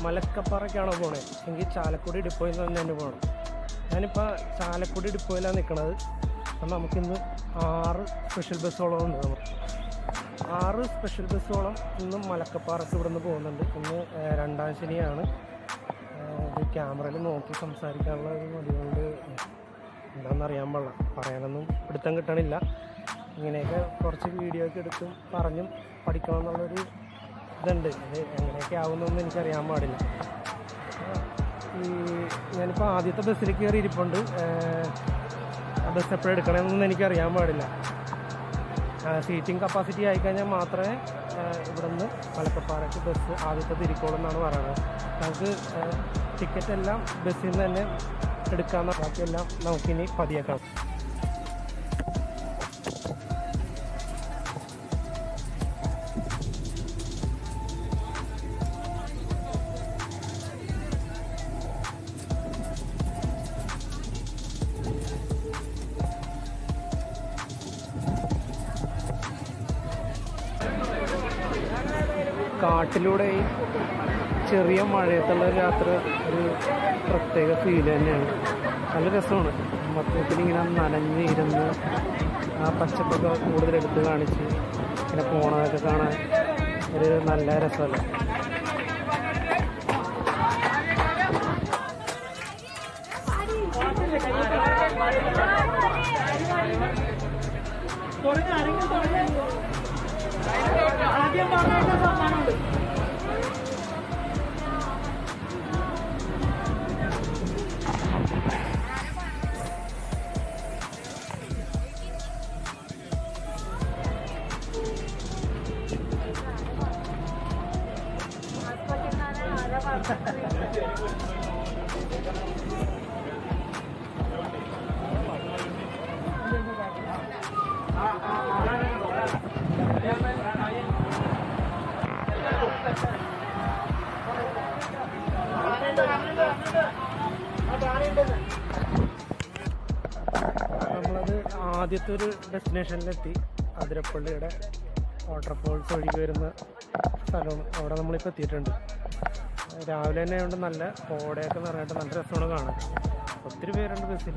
മലക്കപ്പാറയ്ക്കാണോ പോണേ എങ്കിൽ ചാലക്കുടി ഡിപ്പോയിൽ നിന്ന് തന്നെ പോകണം ഞാനിപ്പോൾ ചാലക്കുടി ഡിപ്പോയിലാണ് നിൽക്കുന്നത് അപ്പം നമുക്കിന്ന് ആറ് സ്പെഷ്യൽ ബസ്സോളം ഉണ്ട് നമുക്ക് ആറ് സ്പെഷ്യൽ ബസ്സോളം ഇന്ന് മലക്കപ്പാറക്ക് ഇവിടെ നിന്ന് പോകുന്നുണ്ട് ഇന്ന് ഏഹ്, രണ്ടാം ശനിയാണ് ഏഹ്, ഇത് ക്യാമറയിൽ നോക്കി സംസാരിക്കാനുള്ള ഒരു മടികൊണ്ട് എന്താണെന്ന് അറിയാൻ പാടില്ല പറയാനൊന്നും പിടുത്തം കിട്ടണില്ല ഇങ്ങനെയൊക്കെ കുറച്ച് വീഡിയോ ഒക്കെ എടുത്തും പറഞ്ഞും പഠിക്കണം എന്നുള്ളൊരു ഇതുണ്ട് ഇത് എങ്ങനെയൊക്കെ ആവുന്നൊന്നും എനിക്കറിയാൻ പാടില്ല ഈ ഞാനിപ്പോൾ ആദ്യത്തെ ബസ്സിൽ കയറി ഇരിപ്പുണ്ട് ഏഹ്, ആ ബസ് എപ്പോഴും എടുക്കണമെന്നൊന്നും എനിക്കറിയാൻ പാടില്ല സീറ്റിംഗ് കപ്പാസിറ്റി ആയിക്കഴിഞ്ഞാൽ മാത്രമേ ഇവിടെ നിന്ന് മലക്കപ്പാറയ്ക്ക് ബസ് ആദ്യത്തെ തിരിക്കോളൂ എന്നാണ് പറയുന്നത് നമുക്ക് ടിക്കറ്റ് എല്ലാം ബസ്സിൽ നിന്ന് തന്നെ എടുക്കാമെന്ന ബാക്കിയെല്ലാം നമുക്കിനി പതിയേക്കാം കാട്ടിലൂടെ ഈ ചെറിയ മഴയത്തുള്ള ഒരു യാത്ര ഒരു പ്രത്യേക ഫീൽ തന്നെയാണ് നല്ല രസമാണ് മൊത്തത്തിൽ ഇങ്ങനെ നനഞ്ഞ് ഇരുന്ന് ആ പച്ചപ്പൊക്കെ കൂടുതൽ എടുത്ത് കാണിച്ച് ഇങ്ങനെ പോണതൊക്കെ കാണാൻ ഒരു നല്ല രസമല്ലേ നമ്മളത് ആദ്യത്തെ ഒരു ഡെസ്റ്റിനേഷനിലെത്തി അതിരപ്പള്ളിയുടെ വാട്ടർഫോൾസ് ഒഴുകി വരുന്ന സ്ഥലമാണ് അവിടെ നമ്മളിപ്പോൾ എത്തിയിട്ടുണ്ട് രാവിലെ തന്നെ ആയതുകൊണ്ട് നല്ല കോടയൊക്കെ നിറഞ്ഞിട്ട് നല്ല രസമാണ് കാണാൻ ഒത്തിരി പേരുണ്ട് ബസ്സിൽ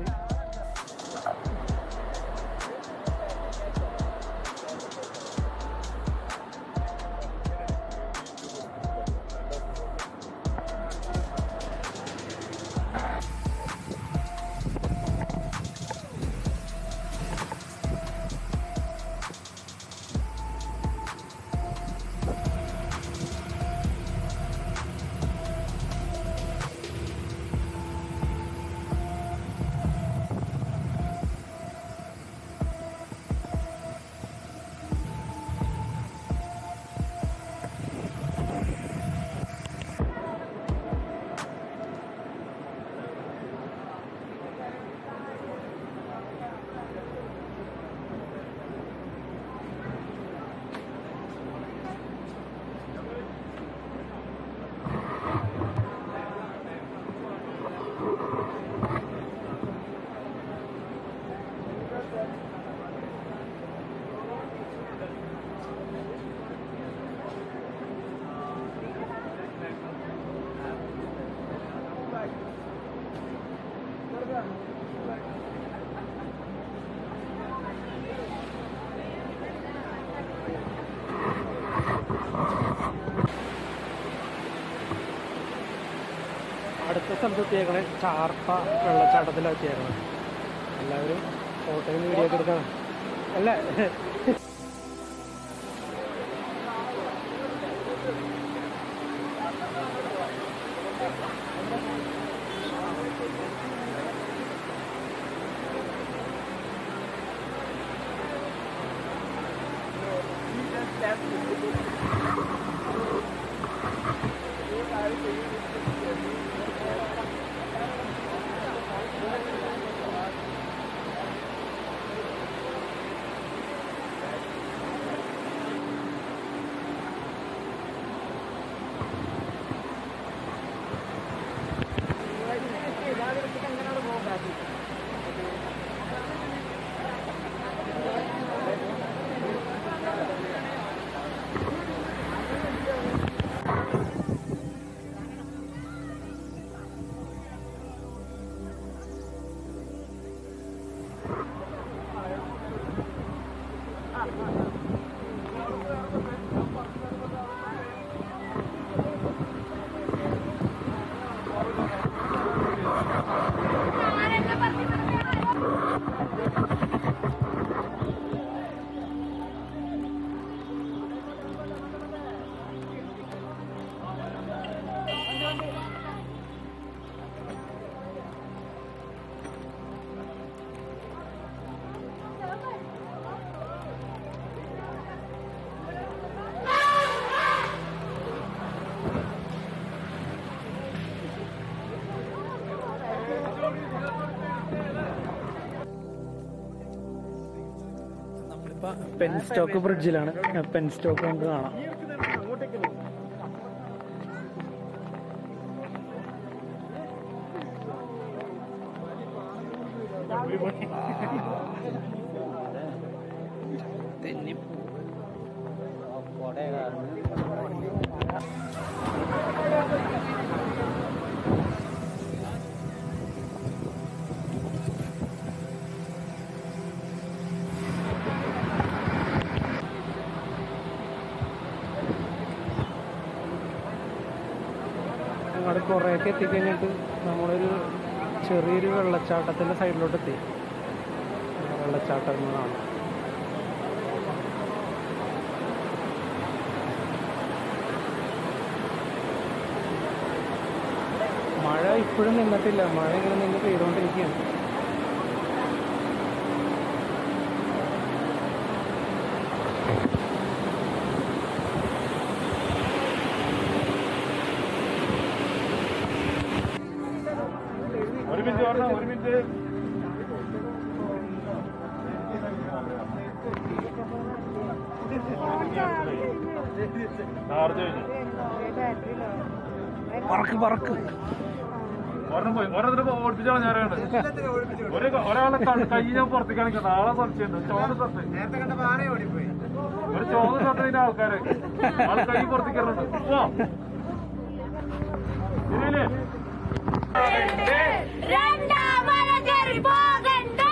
അടുത്ത സ്ഥലത്ത് എത്തിയേക്കണേ ചാർപ്പ വെള്ളച്ചാട്ടത്തിലാണ് എത്തിയേക്കണേ എല്ലാവരും ഫോട്ടോയും വീഡിയോ ഒക്കെ എടുക്കണം അല്ലേ നമ്മളിപ്പോ പെൻ സ്റ്റോക്ക് ബ്രിഡ്ജിലാണ് പെൻ സ്റ്റോക്ക് നമുക്ക് കാണാം അങ്ങോട്ട് കുറേയൊക്കെ എത്തിക്കഴിഞ്ഞിട്ട് നമ്മളൊരു ചെറിയൊരു വെള്ളച്ചാട്ടത്തിന്റെ സൈഡിലോട്ട് എത്തി ആ വെള്ളച്ചാട്ടം എന്നതാണ് മഴ ഇപ്പോഴും നിന്നിട്ടില്ല മഴ ഇങ്ങനെ നിന്ന് പെയ്തുകൊണ്ടിരിക്കുകയാണ് ഒരു മിനിറ്റ് പറഞ്ഞ ഒരു മിനിറ്റ് ചാർജ് കഴിഞ്ഞു പറക്ക് പറക്ക് ഒരെണ്ണം പോയി ഒരെണ്ണത്തിന് ഓടിപ്പിച്ചാണ് ഞാനാണ് ഒരു ഒരാളെ ക- കൈ ഞാൻ പുറത്തേക്ക് കാണിക്കാം നാളെ സംശയമുണ്ട് ചോന്ന ഷർട്ട് ഒരു ചോന്ന ഷർട്ടിന്റെ ആൾക്കാര് ആള് കൈ പുറത്തേക്ക് ഇറങ്ങുന്നുണ്ട് പോ ഇല്ലേ രണ്ടാമത് കയറി പോകണ്ടേ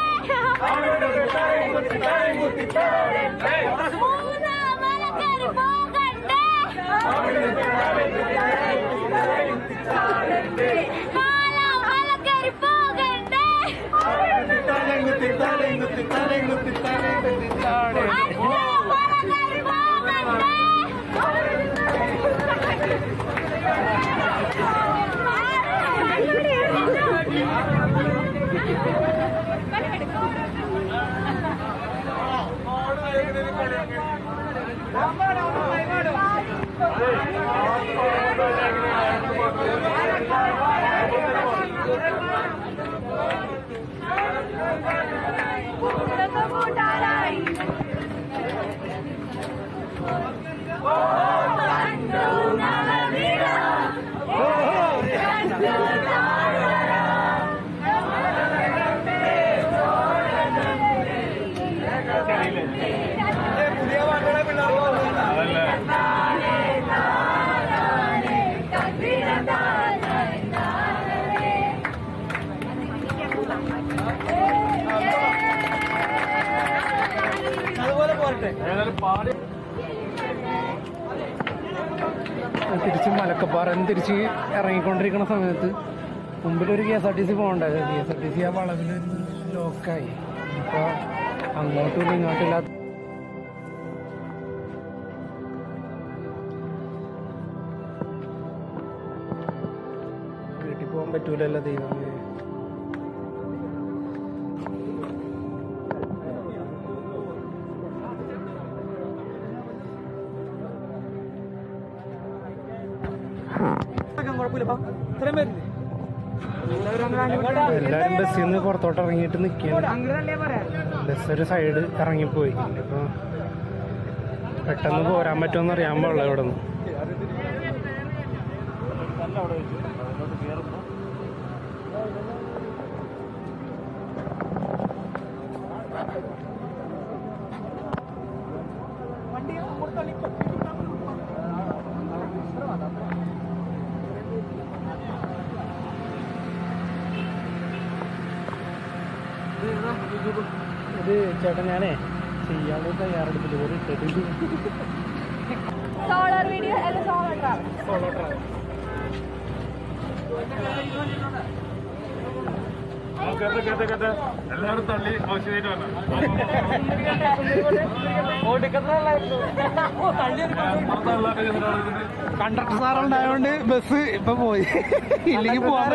മൂന്നാമത് കയറി പോകണ്ടേ നാലാമത് കയറി പോകണ്ടേ അഞ്ചാമത് കയറി കൂട്ടാനായി അതല്ലേ ഏതായാലും പാടി തിരിച്ച് മലക്കപ്പാറ തിരിച്ച് ഇറങ്ങിക്കൊണ്ടിരിക്കുന്ന സമയത്ത് മുമ്പിലൊരു K S R T C പോകണ്ടായത് K S R T C ആ വളവിൽ ലോക്കായി അപ്പോൾ അങ്ങോട്ടും ഇങ്ങോട്ടും ഇല്ലാത്ത വീട്ടിൽ പോകാൻ പറ്റൂലല്ലോ ദൈവമേ എല്ലാവരും ബസ്സിൽ നിന്ന് പുറത്തോട്ട് ഇറങ്ങിയിട്ട് നിൽക്കുകയാണ് ബസ് ഒരു സൈഡ് ഇറങ്ങിപ്പോയി ഇപ്പൊ പെട്ടെന്ന് പോരാൻ പറ്റുമെന്ന് അറിയാൻ പാടില്ല ഇവിടെ നിന്ന് ഇത് ചേട്ടാ ഞാനേ ചെയ്യാനുള്ള തയ്യാറെടുപ്പില്ല ഒരു ഇട്ടിട്ട് സോളാർ വീഡിയോ അല്ല സോളാർ ട്രാവൽ സോളോ ട്രാവൽ ആ, കേട്ടെ കേട്ടെ കേട്ടെ എല്ലാവരും തള്ളി ആവശ്യമായിട്ട് വരണം കണ്ടക്ടർ സാറുണ്ടായോണ്ട് ബസ് ഇപ്പൊ പോയി ഇല്ലെങ്കിൽ പോവാൻ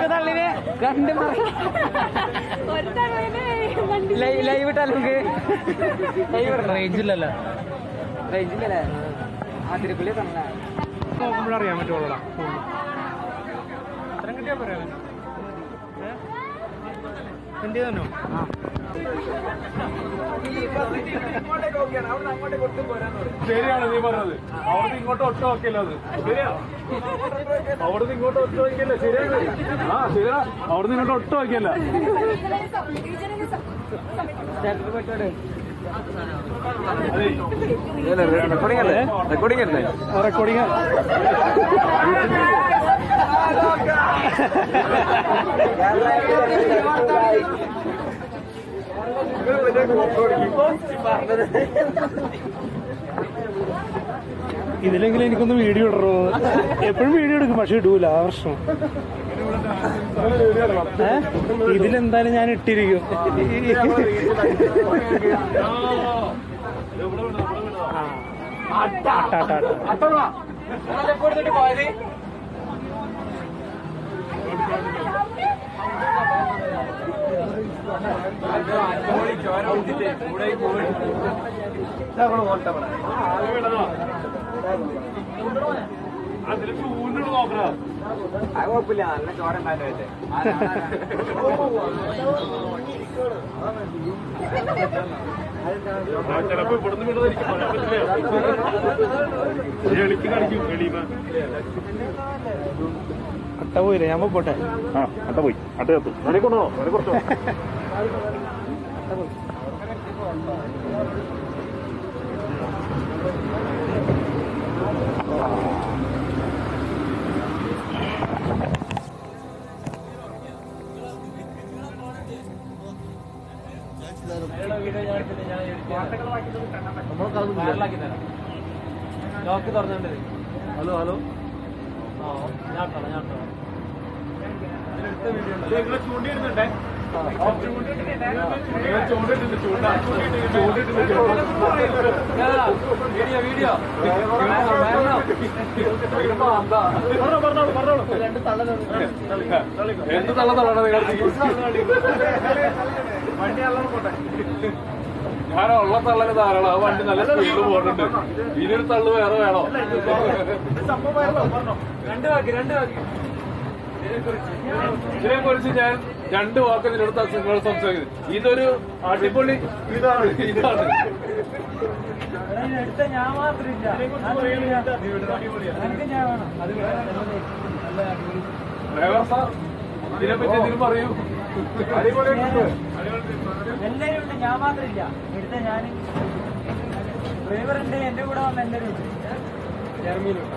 ഒരു തവണ വണ്ടി ലൈവ് ഇട്ടാൽ റേഞ്ച് ഇല്ലല്ലോ റേഞ്ചില്ലല്ലേ അതിരക്കുള്ളി തന്നെ നോക്കുമ്പോഴറിയാൻ പറ്റുള്ളൂടാ അത്രയും കിട്ടിയാ പോരാ എൻ്റെ തന്നെ ശരിയാണ് നീ പറഞ്ഞത് അവിടുന്ന് ഇങ്ങോട്ട് ഒറ്റ നോക്കിയല്ലോ അത് ശരിയാ അവിടുന്ന് ഇങ്ങോട്ട് ഒറ്റ നോക്കിയല്ല ശരിയാണ് ആ ശരിയാ അവിടുന്ന് ഇങ്ങോട്ട് ഒറ്റ നോക്കിയല്ല റെക്കോർഡിംഗ് അല്ലേ റെക്കോർഡിംഗ് അല്ലേ റെക്കോർഡിംഗ് ഇതിലെങ്കിലും എനിക്കൊന്ന് വീഡിയോ ഇടണോ എപ്പോഴും വീഡിയോ എടുക്കും പക്ഷെ ഇടൂല ആ പ്രശ്നം ഏ? ഇതിലെന്തായാലും ഞാൻ ഇട്ടിരിക്കും ആ. അട്ട, അട്ട, അട്ട. അതിൽ ചൂണ്ടിട്ട് നോക്കണ അത് കുഴപ്പമില്ല നല്ല ചോര ഉണ്ടായിട്ട് ചിലപ്പോ ഇവിടുന്ന് വിടുന്നത് എനിക്ക് പറയാൻ പറ്റില്ല എളിക്ക് കാണിക്കും എളിമ അട്ട പോയില്ലേ ഞാൻ പോട്ടെ ആ അട്ട പോയി അട്ട എത്തും അതിനെ കൊണ്ടോ അതിനെ കുറച്ചോ ലോക്ക് തുറന്നുണ്ട് ഹലോ ഹലോ ഞാൻ ഇട്ടോളാം, ഞാൻ ഇട്ടോളാം. നിങ്ങളെ ചൂണ്ടിയിടുന്നുണ്ടേ നിങ്ങളെ ചൂണ്ടിട്ടുണ്ട് ചൂണ്ട ചൂണ്ടിട്ടുണ്ട് വീഡിയോ വീഡിയോ പറഞ്ഞോളൂ പറഞ്ഞോളൂ എന്ത് തള്ള തള്ളണ ഞാൻ ഉള്ള തള്ളന് ധാരാളം ആ വണ്ടി നല്ല സ്പീഡിൽ പോകുന്നുണ്ട് ഇതിനൊരു തള്ളു വേറെ വേണോ രണ്ട് വാക്ക് രണ്ട് വാക്ക് ഇതിനെ കുറിച്ച് ഞാൻ രണ്ട് വാക്ക് നിന്നോട് നിങ്ങളോട് സംസാരിക്കുന്നത് ഇതൊരു അടിപൊളി ഇതാണ് ഇതാണ് എടുത്ത ഞാൻ മാത്രമില്ല എനിക്ക് ഞാൻ വേണം അത് ഡ്രൈവർ സാർ ഇതിനെപ്പറ്റി എന്തെങ്കിലും പറയൂ അടിപൊളിയായിട്ടുണ്ട് എല്ലാരും ഉണ്ട് ഞാൻ മാത്രമില്ല എടുത്ത ഞാൻ ഡ്രൈവർ ഉണ്ട് എന്റെ കൂടെ വന്ന എല്ലാരും ഉണ്ട് ജർമ്മനിയിലുണ്ട്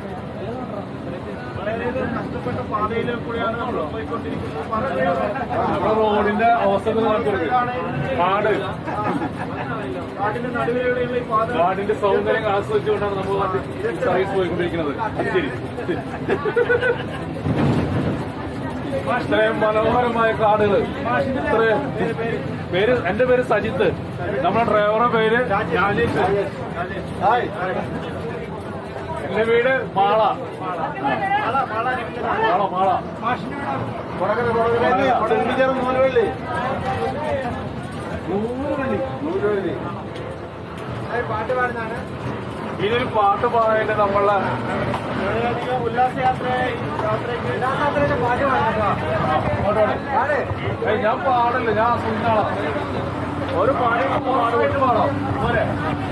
നമ്മുടെ റോഡിന്റെ അവസ്ഥ ഒന്ന് കാണിച്ചു കൊടുക്ക്. കാട് കാടിന്റെ സൗന്ദര്യം ആസ്വദിച്ചുകൊണ്ടാണ് നമ്മൾ വണ്ടി സർവീസ് പോയിക്കൊണ്ടിരിക്കുന്നത് അത് ശരി ഇത്രയും മനോഹരമായ കാടുകൾ ഇത്രയും പേര് എന്റെ പേര് സജിത്ത് നമ്മുടെ ഡ്രൈവറുടെ പേര് രാജേഷ് എന്റെ വീട് മാള മാള മാള ഇതൊരു പാട്ട് പാടാനായിട്ട് നമ്മളെ ഏയ് ഞാൻ പാടല്ല ഞാൻ സുന്ദാളാ ഒരു പാടി പാടുമായിട്ട് പാടാം പോരെ